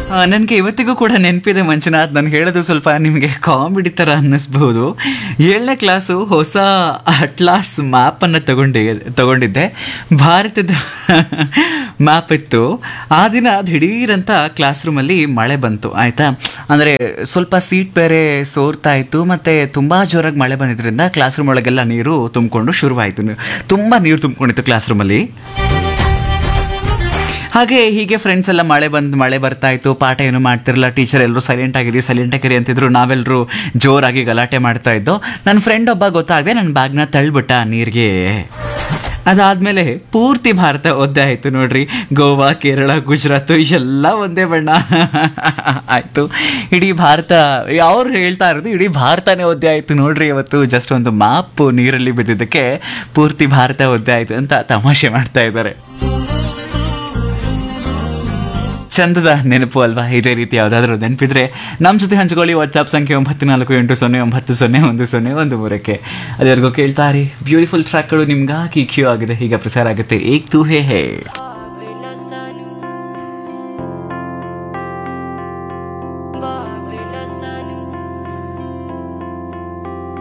ನನಗೆ ಇವತ್ತಿಗೂ ಕೂಡ ನೆನಪಿದೆ ಮಂಜುನಾಥ್ ನಾನು ಹೇಳೋದು ಸ್ವಲ್ಪ ನಿಮಗೆ ಕಾಮಿಡಿ ಥರ ಅನ್ನಿಸ್ಬಹುದು ಏಳನೇ ಕ್ಲಾಸು ಹೊಸ ಅಟ್ಲಾಸ್ ಮ್ಯಾಪನ್ನು ತಗೊಂಡಿ ತಗೊಂಡಿದ್ದೆ ಭಾರತದ ಮ್ಯಾಪ್ ಇತ್ತು ಆ ದಿನ ದಿಢೀರಂತ ಕ್ಲಾಸ್ ರೂಮಲ್ಲಿ ಮಳೆ ಬಂತು ಆಯಿತಾ ಅಂದರೆ ಸ್ವಲ್ಪ ಸೀಟ್ ಬೇರೆ ಸೋರ್ತಾ ಇತ್ತು ಮತ್ತು ತುಂಬ ಜೋರಾಗಿ ಮಳೆ ಬಂದಿದ್ದರಿಂದ ಕ್ಲಾಸ್ ರೂಮ್ ಒಳಗೆಲ್ಲ ನೀರು ತುಂಬಿಕೊಂಡು ಶುರುವಾಯಿತು ತುಂಬ ನೀರು ತುಂಬಿಕೊಂಡಿತ್ತು ಕ್ಲಾಸ್ ರೂಮಲ್ಲಿ ಹಾಗೆ ಹೀಗೆ ಫ್ರೆಂಡ್ಸ್ ಎಲ್ಲ ಮಳೆ ಬಂದು ಮಳೆ ಬರ್ತಾ ಇತ್ತು ಪಾಠ ಏನು ಮಾಡ್ತಿರಲ್ಲ ಟೀಚರ್ ಎಲ್ಲರೂ ಸೈಲೆಂಟ್ ಆಗಿರಿ ಸೈಲೆಂಟ್ ಆಗಿರಿ ಅಂತಿದ್ರು ನಾವೆಲ್ಲರೂ ಜೋರಾಗಿ ಗಲಾಟೆ ಮಾಡ್ತಾ ಇದ್ದೋ ನನ್ನ ಫ್ರೆಂಡ್ ಒಬ್ಬ ಗೊತ್ತಾಗದೆ ನನ್ನ ಬ್ಯಾಗ್ನ ತಳ್ಬಿಟ್ಟ ನೀರಿಗೆ ಅದಾದ್ಮೇಲೆ ಪೂರ್ತಿ ಭಾರತ ಒದ್ದೆ ಆಯ್ತು ನೋಡ್ರಿ ಗೋವಾ ಕೇರಳ ಗುಜರಾತ್ ಎಲ್ಲ ಒಂದೇ ಬಣ್ಣ ಆಯ್ತು ಇಡೀ ಭಾರತ ಅವ್ರು ಹೇಳ್ತಾ ಇರೋದು ಇಡೀ ಭಾರತನೇ ಒದ್ದೆ ಆಯ್ತು ನೋಡ್ರಿ ಇವತ್ತು ಜಸ್ಟ್ ಒಂದು ಮಾಪ್ ನೀರಲ್ಲಿ ಬಿದ್ದಿದ್ದಕ್ಕೆ ಪೂರ್ತಿ ಭಾರತ ಒದ್ದೆ ಆಯ್ತು ಅಂತ ತಮಾಷೆ ಮಾಡ್ತಾ ಇದ್ದಾರೆ ಚಂದದ ನೆನಪು ಅಲ್ವಾ ಇದೇ ರೀತಿ ಯಾವುದಾದ್ರೂ ನೆನಪಿದ್ರೆ ನಮ್ಮ ಜೊತೆ ಹಂಚ್ಕೊಳ್ಳಿ ವಾಟ್ಸಾಪ್ ಸಂಖ್ಯೆ ಒಂಬತ್ತು ನಾಲ್ಕು ಎಂಟು ಸೊನ್ನೆ ಒಂಬತ್ತು ಸೊನ್ನೆ ಒಂದು ಸೊನ್ನೆ ಒಂದು ಮೂರಕ್ಕೆ ಅಲ್ಲಿವರೆಗೂ ಕೇಳ್ತಾರೆ ಬ್ಯೂಟಿಫುಲ್ ಟ್ರ್ಯಾಕ್ಗಳು ನಿಮ್ಗಾಗಿ ಕ್ಯೂ ಆಗಿದೆ ಈಗ ಪ್ರಸಾರ ಆಗುತ್ತೆ ಏಕ್ ತೂ ಹೇ ಹೇ